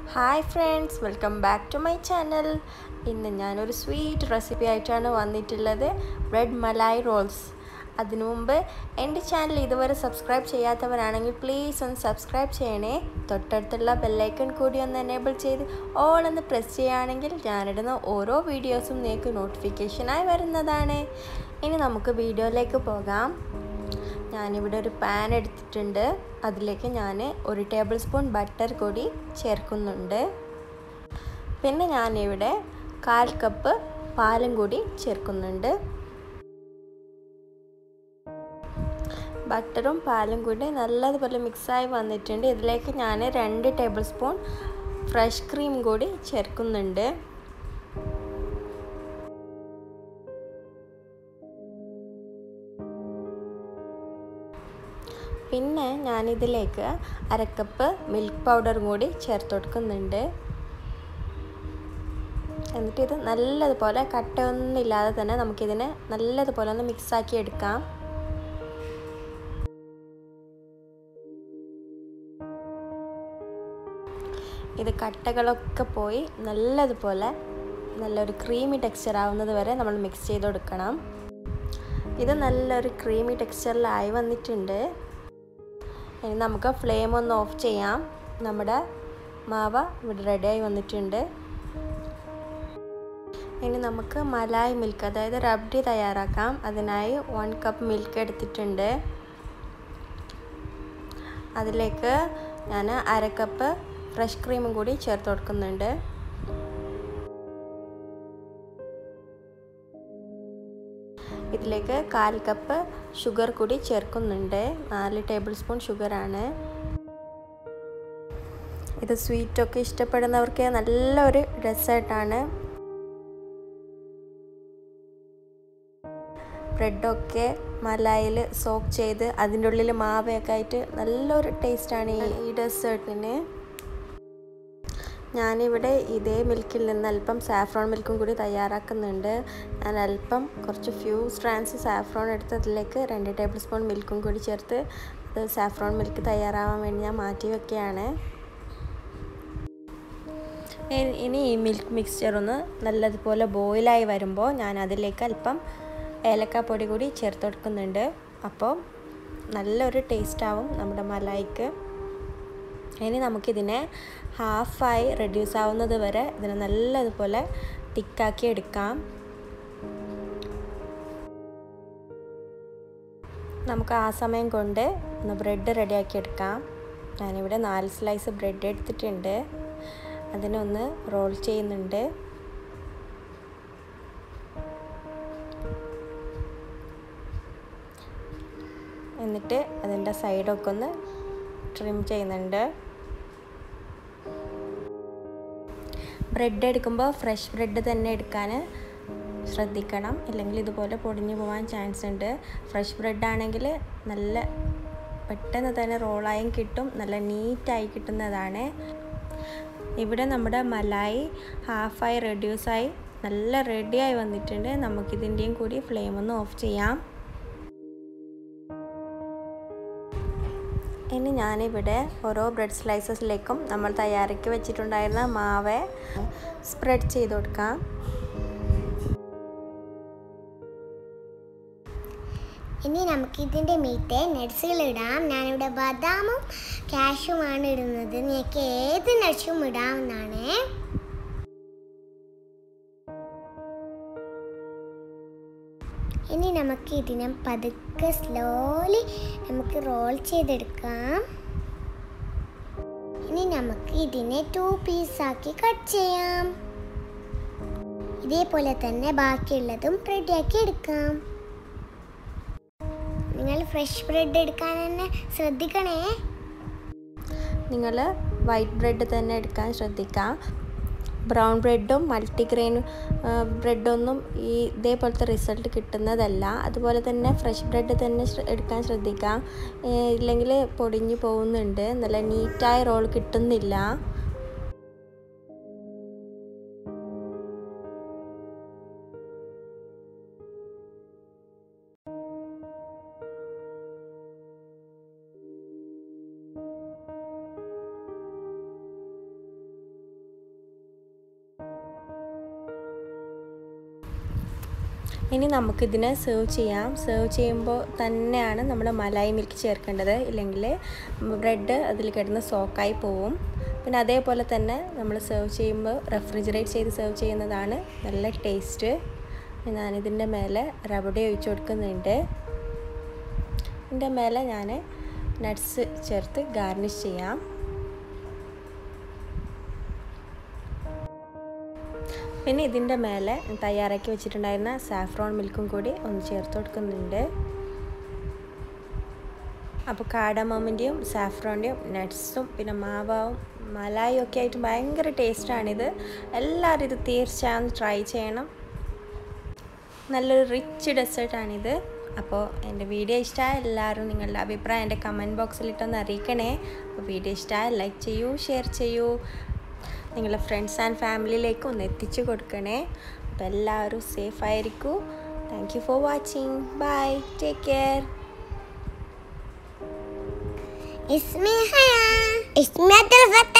hi friends welcome back to my channel ഇന്ന് ഞാനൊരു sweet recipe ആയിട്ടാണ് വന്നിട്ടുള്ളത് ബ്രെഡ് മലായ് റോൾസ് അതിനു മുമ്പ് എൻ്റെ ചാനൽ ഇതുവരെ സബ്സ്ക്രൈബ് ചെയ്യാത്തവരാണെങ്കിൽ പ്ലീസ് ഒന്ന് സബ്സ്ക്രൈബ് ചെയ്യണേ തൊട്ടടുത്തുള്ള ബെല്ലൈക്കൺ കൂടി ഒന്ന് എനേബിൾ ചെയ്ത് ഓൾ എന്ന് പ്രസ് ചെയ്യുകയാണെങ്കിൽ ഞാനിടുന്ന ഓരോ വീഡിയോസും നിങ്ങൾക്ക് നോട്ടിഫിക്കേഷനായി വരുന്നതാണ് ഇനി നമുക്ക് വീഡിയോയിലേക്ക് പോകാം ഞാനിവിടെ ഒരു പാൻ എടുത്തിട്ടുണ്ട് അതിലേക്ക് ഞാൻ ഒരു ടേബിൾ സ്പൂൺ ബട്ടർ കൂടി ചേർക്കുന്നുണ്ട് പിന്നെ ഞാനിവിടെ കാൽ കപ്പ് പാലും കൂടി ചേർക്കുന്നുണ്ട് ബട്ടറും പാലും കൂടി നല്ലതുപോലെ മിക്സായി വന്നിട്ടുണ്ട് ഇതിലേക്ക് ഞാൻ രണ്ട് ടേബിൾ സ്പൂൺ ഫ്രഷ് ക്രീം കൂടി ചേർക്കുന്നുണ്ട് പിന്നെ ഞാനിതിലേക്ക് അരക്കപ്പ് മിൽക്ക് പൗഡർ കൂടി ചേർത്ത് കൊടുക്കുന്നുണ്ട് എന്നിട്ട് ഇത് നല്ലതുപോലെ കട്ടയൊന്നുമില്ലാതെ തന്നെ നമുക്കിതിനെ നല്ലതുപോലെ ഒന്ന് മിക്സാക്കി എടുക്കാം ഇത് കട്ടകളൊക്കെ പോയി നല്ലതുപോലെ നല്ലൊരു ക്രീമി ടെക്സ്ചർ ആവുന്നത് വരെ നമ്മൾ മിക്സ് ചെയ്ത് കൊടുക്കണം ഇത് നല്ലൊരു ക്രീമി ടെക്സ്ചറിലായി വന്നിട്ടുണ്ട് ഇനി നമുക്ക് ഫ്ലെയിം ഒന്ന് ഓഫ് ചെയ്യാം നമ്മുടെ മാവ ഇവിടെ റെഡിയായി വന്നിട്ടുണ്ട് ഇനി നമുക്ക് മലായ് മിൽക്ക് അതായത് റബ്ഡി തയ്യാറാക്കാം അതിനായി വൺ കപ്പ് മിൽക്ക് എടുത്തിട്ടുണ്ട് അതിലേക്ക് ഞാൻ അര കപ്പ് ഫ്രഷ് ക്രീമും കൂടി ചേർത്ത് കൊടുക്കുന്നുണ്ട് ഇതിലേക്ക് കാൽ കപ്പ് ഷുഗർ കൂടി ചേർക്കുന്നുണ്ട് നാല് ടേബിൾ സ്പൂൺ ഷുഗറാണ് ഇത് സ്വീറ്റൊക്കെ ഇഷ്ടപ്പെടുന്നവർക്ക് നല്ലൊരു ഡെസേർട്ടാണ് ബ്രെഡൊക്കെ മലായിൽ സോക്ക് ചെയ്ത് അതിൻ്റെ ഉള്ളിൽ മാവയൊക്കെ ആയിട്ട് നല്ലൊരു ടേസ്റ്റാണ് ഈ ഡെസേർട്ടിന് ഞാനിവിടെ ഇതേ മിൽക്കിൽ നിന്ന് അല്പം സാഫ്രോൺ മിൽക്കും കൂടി തയ്യാറാക്കുന്നുണ്ട് ഞാൻ അല്പം കുറച്ച് ഫ്യൂ സ്ട്രാൻസ് സാഫ്രോൺ എടുത്ത് അതിലേക്ക് രണ്ട് ടേബിൾ സ്പൂൺ മിൽക്കും കൂടി ചേർത്ത് അത് സാഫ്രോൺ മിൽക്ക് തയ്യാറാവാൻ വേണ്ടി ഞാൻ മാറ്റി വെക്കുകയാണ് ഇനി ഈ മിൽക്ക് മിക്സ്ചർ ഒന്ന് നല്ലതുപോലെ ബോയിലായി വരുമ്പോൾ ഞാൻ അതിലേക്ക് അല്പം ഏലക്കാപ്പൊടി കൂടി ചേർത്ത് കൊടുക്കുന്നുണ്ട് അപ്പോൾ നല്ലൊരു ടേസ്റ്റാവും നമ്മുടെ മലായിക്ക് ഇനി നമുക്കിതിനെ ഹാഫായി റെഡ്യൂസ് ആവുന്നത് വരെ ഇതിനെ നല്ലതുപോലെ തിക്കാക്കി എടുക്കാം നമുക്ക് ആ സമയം കൊണ്ട് ഒന്ന് ബ്രെഡ് റെഡിയാക്കി എടുക്കാം ഞാനിവിടെ നാല് സ്ലൈസ് ബ്രെഡ് എടുത്തിട്ടുണ്ട് അതിനൊന്ന് റോൾ ചെയ്യുന്നുണ്ട് എന്നിട്ട് അതിൻ്റെ സൈഡൊക്കെ ഒന്ന് ട്രിം ചെയ്യുന്നുണ്ട് ബ്രെഡ് എടുക്കുമ്പോൾ ഫ്രഷ് ബ്രെഡ് തന്നെ എടുക്കാൻ ശ്രദ്ധിക്കണം ഇല്ലെങ്കിൽ ഇതുപോലെ പൊടിഞ്ഞു പോകാൻ ചാൻസ് ഉണ്ട് ഫ്രഷ് ബ്രെഡ് ആണെങ്കിൽ നല്ല പെട്ടെന്ന് തന്നെ റോളായും കിട്ടും നല്ല നീറ്റായി കിട്ടുന്നതാണ് ഇവിടെ നമ്മുടെ മലായി ഹാഫായി റെഡ്യൂസായി നല്ല റെഡിയായി വന്നിട്ടുണ്ട് നമുക്കിതിൻ്റെയും കൂടി ഫ്ലെയിം ഒന്ന് ഓഫ് ചെയ്യാം ഇനി ഞാനിവിടെ ഓരോ ബ്രെഡ് സ്ലൈസസിലേക്കും നമ്മൾ തയ്യാറാക്കി വെച്ചിട്ടുണ്ടായിരുന്ന മാവ് സ്പ്രെഡ് ചെയ്ത് കൊടുക്കാം ഇനി നമുക്ക് ഇതിൻ്റെ മീത്തെ നട്സുകൾ ഇടാം ഞാനിവിടെ ബദാമും കാഷുമാണ് ഇടുന്നത് നിങ്ങൾക്ക് ഏത് നട്സും ഇടാവുന്നതാണ് ഇനി നമുക്ക് ഇതിനെ പതുക്കെ സ്ലോലി നമുക്ക് റോൾ ചെയ്തെടുക്കാം ഇനി നമുക്ക് ഇതിനെ ടു പീസാക്കി കട്ട് ചെയ്യാം ഇതേപോലെ തന്നെ ബാക്കിയുള്ളതും റെഡിയാക്കി എടുക്കാം നിങ്ങൾ ഫ്രഷ് ബ്രെഡ് എടുക്കാൻ തന്നെ ശ്രദ്ധിക്കണേ നിങ്ങൾ വൈറ്റ് ബ്രെഡ് തന്നെ എടുക്കാൻ ശ്രദ്ധിക്കാം ബ്രൗൺ ബ്രെഡും മൾട്ടിഗ്രെയിൻ ബ്രെഡൊന്നും ഈ ഇതേപോലത്തെ റിസൾട്ട് കിട്ടുന്നതല്ല അതുപോലെ തന്നെ ഫ്രഷ് ബ്രെഡ് തന്നെ എടുക്കാൻ ശ്രദ്ധിക്കാം ഇല്ലെങ്കിൽ പൊടിഞ്ഞു പോകുന്നുണ്ട് നല്ല നീറ്റായ റോൾ കിട്ടുന്നില്ല ഇനി നമുക്കിതിനെ സെർവ് ചെയ്യാം സെർവ് ചെയ്യുമ്പോൾ തന്നെയാണ് നമ്മൾ മലായി മിൽക്ക് ചേർക്കേണ്ടത് ഇല്ലെങ്കിൽ ബ്രെഡ് അതിൽ കിടന്ന് സോക്കായി പോവും പിന്നെ അതേപോലെ തന്നെ നമ്മൾ സെർവ് ചെയ്യുമ്പോൾ റെഫ്രിജറേറ്റ് ചെയ്ത് സെർവ് ചെയ്യുന്നതാണ് നല്ല ടേസ്റ്റ് ഞാനിതിൻ്റെ മേലെ റബഡി ഒഴിച്ചു കൊടുക്കുന്നുണ്ട് ഇതിൻ്റെ മേലെ ഞാൻ നട്ട്സ് ചേർത്ത് ഗാർണിഷ് ചെയ്യാം പിന്നെ ഇതിൻ്റെ മേലെ തയ്യാറാക്കി വെച്ചിട്ടുണ്ടായിരുന്ന സാഫ്രോൺ മിൽക്കും കൂടി ഒന്ന് ചേർത്ത് കൊടുക്കുന്നുണ്ട് അപ്പോൾ കാടമോമിൻ്റെയും സാഫ്രോൻ്റെയും നട്ട്സും പിന്നെ മാവാവും മലായും ഒക്കെ ആയിട്ട് ഭയങ്കര ടേസ്റ്റാണിത് എല്ലാവരും ഇത് തീർച്ചയായും ട്രൈ ചെയ്യണം നല്ലൊരു റിച്ച് ഡെസേർട്ടാണിത് അപ്പോൾ എൻ്റെ വീഡിയോ ഇഷ്ടമായ എല്ലാവരും നിങ്ങളുടെ അഭിപ്രായം എൻ്റെ കമൻറ്റ് ബോക്സിലിട്ടൊന്ന് അറിയിക്കണേ അപ്പോൾ വീഡിയോ ഇഷ്ടമായ ലൈക്ക് ചെയ്യൂ ഷെയർ ചെയ്യൂ നിങ്ങളുടെ ഫ്രണ്ട്സ് ആൻഡ് ഫാമിലിയിലേക്ക് ഒന്ന് എത്തിച്ചു കൊടുക്കണേ അപ്പോൾ എല്ലാവരും സേഫ് ആയിരിക്കൂ thank you for watching bye take care اسمي حياة اسمي عبد الفتاح